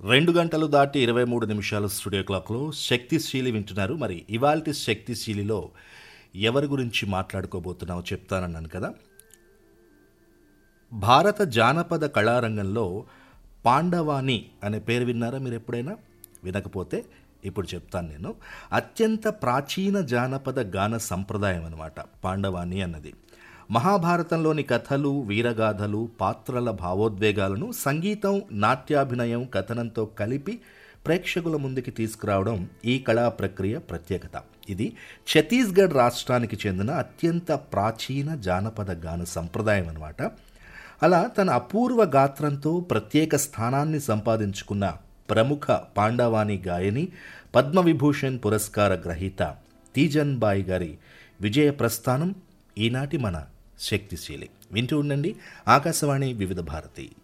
రెండు గంటలు దాటి ఇరవై మూడు నిమిషాలు స్టూడియో క్లాక్లో శక్తిశీలి వింటున్నారు మరి ఇవాల్టి శక్తిశీలిలో ఎవరి గురించి మాట్లాడుకోబోతున్నామో చెప్తానన్నాను కదా భారత జానపద కళారంగంలో పాండవాని అనే పేరు విన్నారా మీరు ఎప్పుడైనా వినకపోతే ఇప్పుడు చెప్తాను నేను అత్యంత ప్రాచీన జానపద గాన సంప్రదాయం అనమాట పాండవాని అన్నది మహాభారతంలోని కథలు వీరగాథలు పాత్రల భావోద్వేగాలను సంగీతం నాట్యాభినయం కథనంతో కలిపి ప్రేక్షకుల ముందుకి తీసుకురావడం ఈ కళా ప్రక్రియ ప్రత్యేకత ఇది ఛత్తీస్గఢ్ రాష్ట్రానికి చెందిన అత్యంత ప్రాచీన జానపద గాన సంప్రదాయం అనమాట అలా తన అపూర్వ గాత్రంతో ప్రత్యేక స్థానాన్ని సంపాదించుకున్న ప్రముఖ పాండవాని గాయని పద్మవిభూషణ్ పురస్కార గ్రహీత తీజన్ బాయ్ గారి విజయ ప్రస్థానం ఈనాటి మన శక్తిశీలి వింటూ ఉండండి ఆకాశవాణి వివిధ భారతి